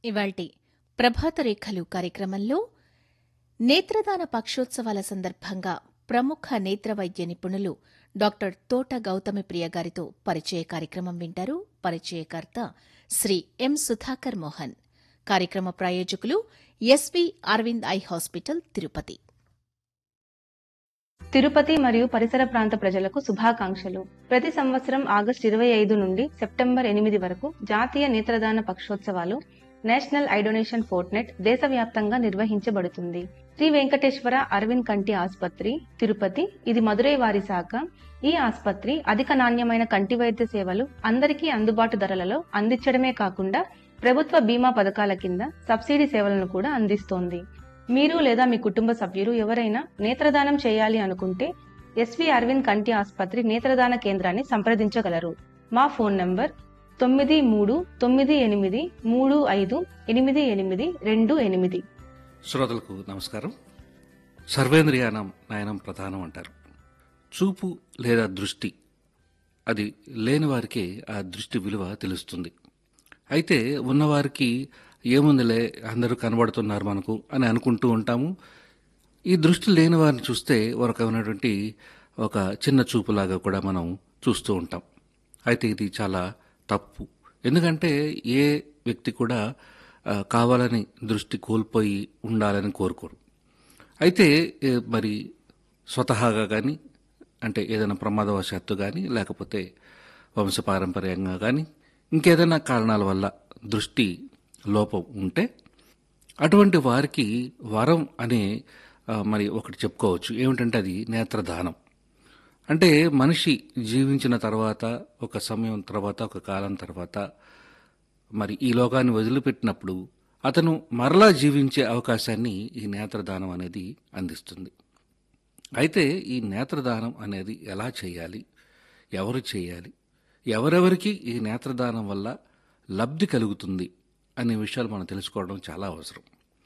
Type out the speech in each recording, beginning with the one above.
ఇవాల్టి ప్రభాత రేఖలు కార్యక్రమంలో నేత్రదాన పక్షోత్సవాల సందర్భంగా ప్రముఖ నేత్ర వైద్య నిపుణులు డాక్టర్ తోట గౌతమి ప్రియ గారితో పరిచయ కార్యక్రమం వింటారు పరిచయకర్త శ్రీ ఎం సుధాకర్ మోహన్ కార్యక్రమ ప్రాయోజకులు SV Aravind eye hospital Tirupati Tirupati మరియు పరిసర ప్రాంత ప్రజలకు శుభాకాంక్షలు ప్రతి సంవత్సరం ఆగస్టు ఇరవై ఐదు నుండి సెప్టెంబర్ ఎనిమిది వరకు జాతీయ నేత్రదాన పక్షోత్సవాలు నేషనల్ ఐడొనేషన్ ఫోర్ట్నెట్ దేశవ్యాప్తంగా నిర్వహించబడుతుంది శ్రీ వెంకటేశ్వర అరవింద్ కంటి ఆసుపత్రి తిరుపతి ఇది మదురై వారి శాఖ ఈ ఆసుపత్రి అధిక నాణ్యమైన కంటి వైద్య సేవలు అందరికీ అందుబాటు ధరలలో అందించడమే కాకుండా ప్రభుత్వ బీమా పథకాల కింద సబ్సిడీ సేవలను కూడా అందిస్తోంది మీరు లేదా మీ కుటుంబ సభ్యులు ఎవరైనా నేత్రదానం చేయాలి అనుకుంటే ఎస్వి అరవింద్ కంటి ఆసుపత్రి నేత్రదాన కేంద్రాన్ని సంప్రదించగలరు మా ఫోన్ నంబర్ తొమ్మిది మూడు తొమ్మిది ఎనిమిది మూడు ఐదు ఎనిమిది ఎనిమిది రెండు ఎనిమిది శ్రోతలకు నమస్కారం సర్వేంద్రియానం నయనం ప్రధానం అంటారు చూపు లేదా దృష్టి అది లేని వారికే ఆ దృష్టి విలువ తెలుస్తుంది అయితే ఉన్నవారికి ఏముందిలే అందరూ కనబడుతున్నారు మనకు అని అనుకుంటూ ఉంటాము ఈ దృష్టి లేని వారిని చూస్తే ఒక రకమైనటువంటి ఒక చిన్న చూపులాగా కూడా మనం చూస్తూ ఉంటాం అయితే ఇది చాలా తప్పు ఎందుకంటే ఏ వ్యక్తి కూడా ఆ, కావాలని దృష్టి కోల్పోయి ఉండాలని కోరుకోరు అయితే ఏ, మరి స్వతహాగా కానీ అంటే ఏదైనా ప్రమాదవశాత్తు కానీ లేకపోతే వంశపారంపర్యంగా కానీ ఇంకేదైనా కారణాల వల్ల దృష్టి లోపం ఉంటే అటువంటి వారికి వరం అనే ఆ, మరి ఒకటి చెప్పుకోవచ్చు ఏమిటంటే అది నేత్రదానం అంటే మనిషి జీవించిన తర్వాత ఒక సమయం తర్వాత ఒక కాలం తర్వాత మరి ఈ లోకాన్ని వదిలిపెట్టినప్పుడు అతను మరలా జీవించే అవకాశాన్ని ఈ నేత్రదానం అనేది అందిస్తుంది అయితే ఈ నేత్రదానం అనేది ఎలా చేయాలి ఎవరు చేయాలి ఎవరెవరికి ఈ నేత్రదానం వల్ల లబ్ధి కలుగుతుంది అనే విషయాలు మనం తెలుసుకోవడం చాలా అవసరం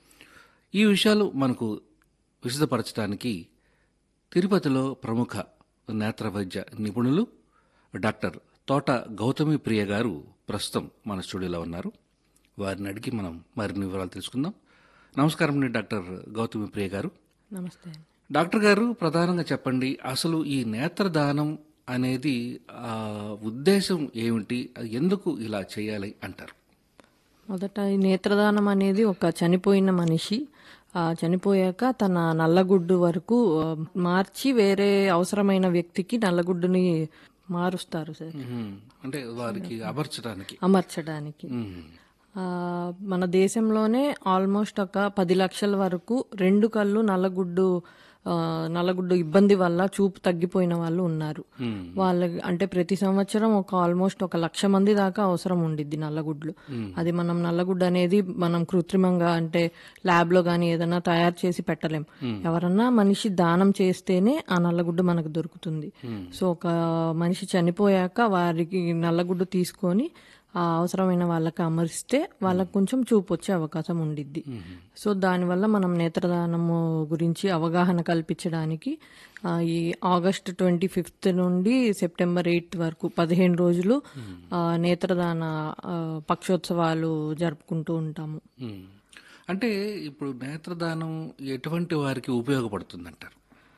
ఈ విషయాలు మనకు విశదపరచడానికి తిరుపతిలో ప్రముఖ నేత్ర వైద్య నిపుణులు డాక్టర్ తోట గౌతమి ప్రియ గారు ప్రస్తుతం మన స్టూడియోలో ఉన్నారు వారిని అడిగి మనం మరిన్ని వివరాలు తెలుసుకుందాం నమస్కారం అండి డాక్టర్ గౌతమి ప్రియ గారు నమస్తే డాక్టర్ గారు ప్రధానంగా చెప్పండి అసలు ఈ నేత్రదానం అనేది ఆ ఉద్దేశం ఏమిటి అది ఎందుకు ఇలా చేయాలి అంటారు మొదట ఈ నేత్రదానం అనేది ఒక చనిపోయిన మనిషి ఆ చనిపోయాక తన నల్లగుడ్డు వరకు ఆ, మార్చి వేరే అవసరమైన వ్యక్తికి నల్లగుడ్డుని మారుస్తారు సార్ మ్మ్. అంటే వారికి అమర్చడానికి అమర్చడానికి మ్మ్. ఆ, మన దేశంలోనే ఆల్మోస్ట్ ఒక పది లక్షల వరకు రెండు కళ్ళు నల్లగుడ్డు ఆ, నల్లగుడ్డు ఇబ్బంది వల్ల చూపు తగ్గిపోయిన వాళ్ళు ఉన్నారు మ్మ్. వాళ్ళకి అంటే ప్రతి సంవత్సరం ఒక ఆల్మోస్ట్ ఒక లక్ష మంది దాకా అవసరం ఉండిద్ది నల్లగుడ్లు అది మనం నల్లగుడ్డు అనేది మనం కృత్రిమంగా అంటే ల్యాబ్ లో గానీ ఏదైనా తయారు చేసి పెట్టలేం ఎవరన్నా మనిషి దానం చేస్తేనే ఆ నల్లగుడ్డు మనకు దొరుకుతుంది సో ఒక మనిషి చనిపోయాక వారికి నల్లగుడ్డు తీసుకొని ఆ అవసరమైన వాళ్ళకి అమరిస్తే వాళ్ళకి కొంచెం చూపు వచ్చే అవకాశం ఉండిద్ది సో దానివల్ల మనం నేత్రదానము గురించి అవగాహన కల్పించడానికి ఆ, ఈ ఆగస్ట్ ట్వంటీ ఫిఫ్త్ నుండి సెప్టెంబర్ ఎయిత్ వరకు పదిహేను రోజులు ఆ, నేత్రదాన ఆ, పక్షోత్సవాలు జరుపుకుంటూ ఉంటాము మ్మ్. అంటే ఇప్పుడు నేత్రదానం ఎటువంటి వారికి ఉపయోగపడుతుందంటారు